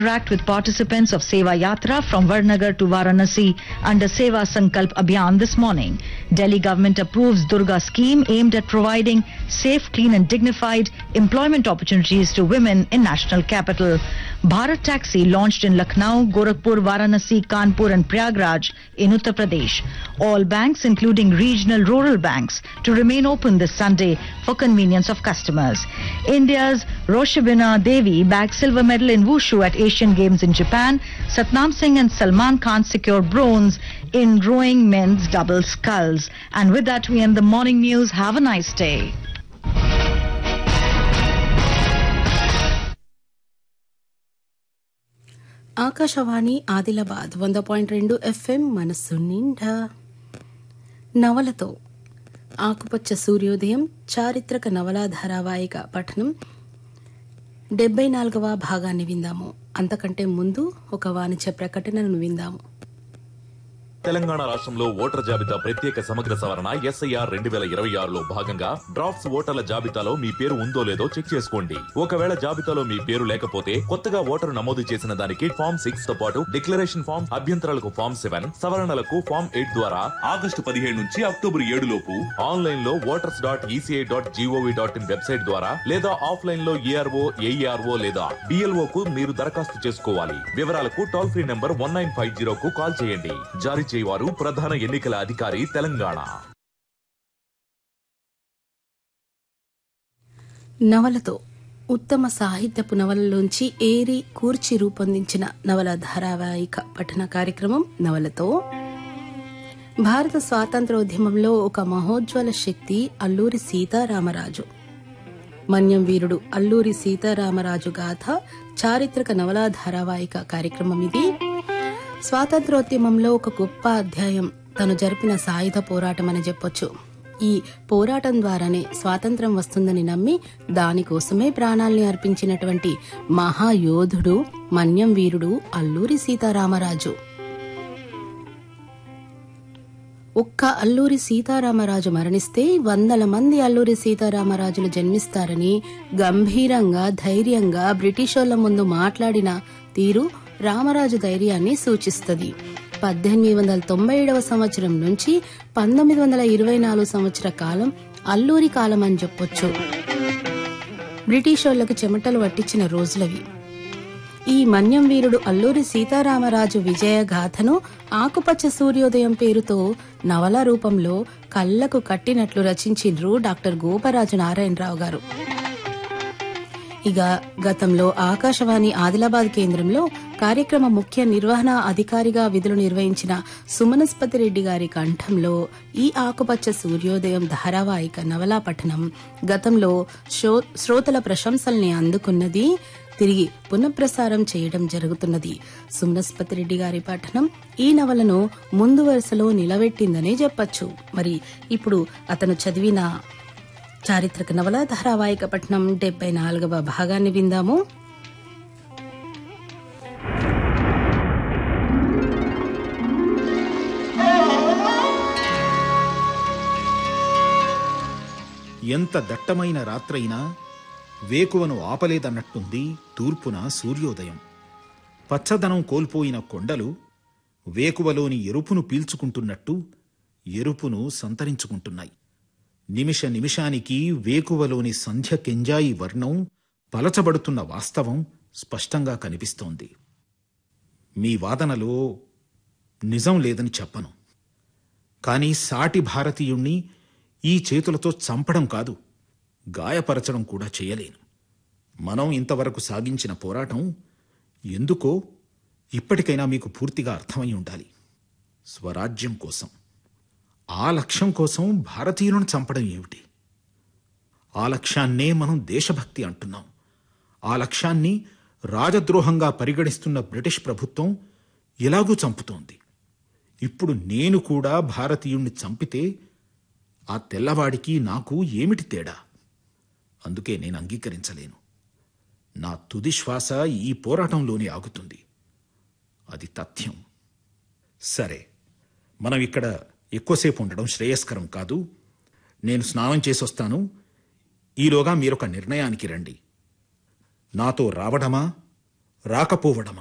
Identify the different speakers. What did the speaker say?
Speaker 1: interact with participants of Seva Yatra from Varnagar to Varanasi under Seva Sankalp Abhiyan this morning. Delhi government approves Durga scheme aimed at providing safe, clean and dignified employment opportunities to women in national capital. Bharat Taxi launched in Lucknow, Gorakhpur, Varanasi, Kanpur and Prayagraj in Uttar Pradesh. All banks, including regional rural banks, to remain open this Sunday for convenience of customers. India's Roshabina Devi bagged silver medal in Wushu at Asian Games in Japan. Satnam Singh and Salman Khan secured bronze in rowing men's double sculls. And with that, we end the morning news. Have a nice day.
Speaker 2: Akashvani Adilabad వంద point రెండు FM మనస్సు నిండా నవలతో ఆకుపచ్చ సూర్యోదయం చారిత్రక నవలా ధారావాహిక పఠనం డెబ్బై నాలుగవ భాగాన్ని విందాము అంతకంటే ముందు ఒక వాణిజ్య ప్రకటనను విందాము
Speaker 3: తెలంగాణ రాష్ట్రంలో ఓటర్ జాబితా ప్రత్యేక సమగ్ర సవరణ ఎస్ఐఆర్ రెండు వేల ఇరవై ఆరులో భాగంగా డ్రాఫ్ట్స్ ఓటర్ల జాబితాలో మీ పేరు ఉందో లేదో చెక్ చేసుకోండి ఒకవేళ జాబితాలో మీ పేరు లేకపోతే కొత్తగా ఓటరు నమోదు చేసిన దానికి ఫామ్ సిక్స్ తో పాటు డిక్లరేషన్ ఫామ్ అభ్యంతరాలకు ఫామ్ సెవెన్ సవరణలకు ఫామ్ ఎయిట్ ద్వారా ఆగస్టు పదిహేడు నుంచి అక్టోబర్ ఏడు లోపు ఆన్లైన్ లో voters dot ECI dot GOV dot in website ద్వారా లేదా ఆఫ్లైన్ లో ఏఆర్ఓ ఏఈఆర్ఓ లేదా డిఎల్ఓ కు మీరు దరఖాస్తు చేసుకోవాలి వివరాలకు toll free number one nine five zero కు కాల్ చేయండి జారీ చేయవారు ప్రధాన ఎన్నికల అధికారి తెలంగాణ
Speaker 2: నవలతో ఉత్తమ సాహిత్యపు నవలలోంచి ఏరి కూర్చి రూపొందించిన నవల ధారావాహిక పఠన కార్యక్రమం నవలతో భారత స్వాతంత్రోద్యమంలో ఒక మహోజ్వల శక్తి అల్లూరి సీతారామరాజు మన్యం వీరుడు అల్లూరి సీతారామరాజు గాథ చారిత్రక నవలా ధారావాహిక కార్యక్రమం ఇది స్వాతంత్రోద్యమంలో ఒక గొప్ప అధ్యాయం తను జరిపిన సాయుధ పోరాటం అని చెప్పొచ్చు ఈ పోరాటం ద్వారానే స్వాతంత్రం వస్తుందని నమ్మి దానికోసమే ప్రాణాల్ని అర్పించినటువంటి మహాయోధుడు మన్యం వీరుడు అల్లూరి సీతారామరాజు ఒక్క అల్లూరి సీతారామరాజు మరణిస్తే వందల మంది అల్లూరి సీతారామరాజులు జన్మిస్తారని గంభీరంగా ధైర్యంగా బ్రిటిషోళ్ల ముందు మాట్లాడిన తీరు రామరాజు ధైర్యాన్ని సూచిస్తుంది పద్దెనిమిది వందల తొంభై ఏడవ సంవత్సరం నుంచి పంతొమ్మిది వందల ఇరవై నాలుగు సంవత్సర కాలం అల్లూరి కాలం అని చెప్పొచ్చు బ్రిటిషోళ్లకు చెమటలు పట్టించిన రోజులవి ఈ మన్యం వీరుడు అల్లూరి సీతారామరాజు విజయ గాథను ఆకుపచ్చ సూర్యోదయం పేరుతో నవల రూపంలో కళ్లకు కట్టినట్లు రచించిండ్రు డాక్టర్ గోపరాజు నారాయణరావు గారు ఇక గతంలో ఆకాశవాణి ఆదిలాబాద్ కేంద్రంలో కార్యక్రమ ముఖ్య నిర్వహణ అధికారిగా విధులు నిర్వహించిన సుమనస్పతి రెడ్డి గారి కంఠంలో ఈ ఆకుపచ్చ సూర్యోదయం ధారావాహిక నవలా పఠనం గతంలో శ్రో- శ్రోతల ప్రశంసల్ని అందుకున్నది తిరిగి పునఃప్రసారం చేయడం జరుగుతున్నది సుమనస్పతి రెడ్డి గారి పఠనం ఈ నవలను ముందు వరుసలో నిలబెట్టిందనే చెప్పచ్చు మరి ఇప్పుడు అతను చదివిన చారిత్రక నవల ధారావాహిక పట్నం డెబ్బై నాలుగవ భాగాన్ని విందాము
Speaker 4: ఎంత దట్టమైన రాత్రైనా వేకువను ఆపలేదన్నట్టుంది తూర్పున సూర్యోదయం పచ్చదనం కోల్పోయిన కొండలు వేకువలోని ఎరుపును పీల్చుకుంటున్నట్టు ఎరుపును సంతరించుకుంటున్నాయి నిమిష నిమిషానికి వేకువలోని సంధ్య కెంజాయి వర్ణం పలచబడుతున్న వాస్తవం స్పష్టంగా కనిపిస్తోంది మీ వాదనలో నిజం లేదని చెప్పను కానీ సాటి భారతీయుణ్ణి ఈ చేతులతో చంపడం కాదు గాయపరచడం కూడా చేయలేను మనం ఇంతవరకు సాగించిన పోరాటం ఎందుకో ఇప్పటికైనా మీకు పూర్తిగా అర్థమై ఉండాలి స్వరాజ్యం కోసం ఆ లక్ష్యం కోసం భారతీయులను చంపడం ఏమిటి ఆ లక్ష్యాన్నే మనం దేశభక్తి అంటున్నాం ఆ లక్ష్యాన్ని రాజద్రోహంగా పరిగణిస్తున్న బ్రిటిష్ ప్రభుత్వం ఎలాగూ చంపుతోంది ఇప్పుడు నేను కూడా భారతీయుణ్ణి చంపితే ఆ తెల్లవాడికి నాకు ఏమిటి తేడా అందుకే నేను అంగీకరించలేను నా తుది శ్వాస ఈ పోరాటంలోనే ఆగుతుంది అది తథ్యం సరే మనం ఇక్కడ ఎక్కువసేపు ఉండడం శ్రేయస్కరం కాదు నేను స్నానం చేసొస్తాను ఈలోగా మీరొక నిర్ణయానికి రండి నాతో రావడమా రాకపోవడమా